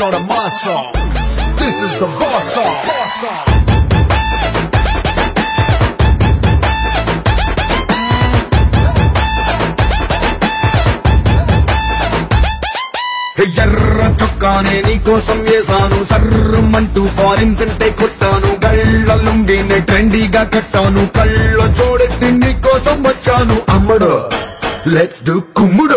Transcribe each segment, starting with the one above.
not a my song. This is the boss song. Boss song. ఎర్ర చొక్కానే నీకోసం వేసాను సర్రమంటూ foreign సెంటే కొట్టాను గళ్ళ లుంగినే ట్రెండీగా కట్టాను కళ్ళ చూడెత్తి నీకోసం వచ్చాను అమ్మడు లెట్స్ డు కుమ్ముడు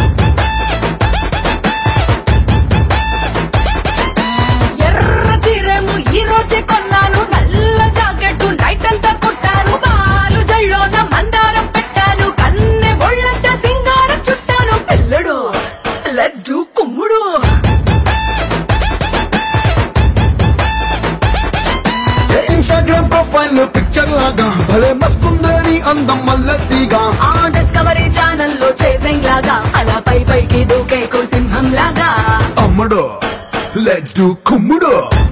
ఎర్ర చీరేమో ఈ రోజే కొన్నాను నల్ల జాకెట్ నైట్ అంతా కుట్టాను పాలు జల్లోన మందారం పెట్టాను కన్నె ఒళ్ళంతా సింగారం చుట్టాను పిల్లడు లెట్స్ డూ కుమ్ముడు ఇన్స్టాగ్రామ్ ప్రొఫైల్ పిక్చర్ లాగా భలే మస్తుందని అందం మల్లెత్తిగా ఆ డిస్కవరీ ఛానల్ లో చేసింగ్ లాగా అలా పై పైకి దూకే సింహం లాగా అమ్మడు లెట్స్ డు కుమ్ముడు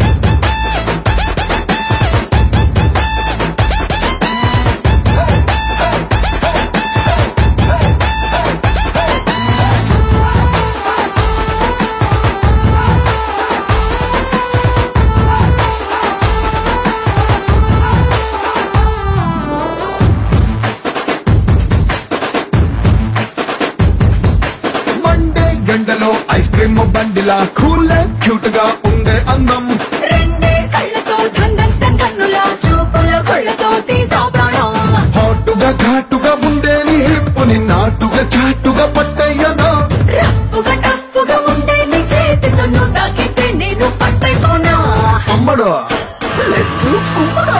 మండే గంటలో ఐస్ క్రీమ్ బండిలా కూల్ క్యూట్ గా ఉండే అందం రెండే కళ్ళతో ధండంత కన్నుల చూపుల కొళ్ళతో తీసా ప్రాణం హాటుగా ఘాటుగా ఉండే నీ హిప్పుని నాటుగా చాటుగా పట్టయ్యనా రప్పుగా టప్పుగా ఉండే నీ చేతితో నువ్వు తాకితే నేను పట్టైపోనా అమ్మడు లెట్స్ డు కుమ్మడు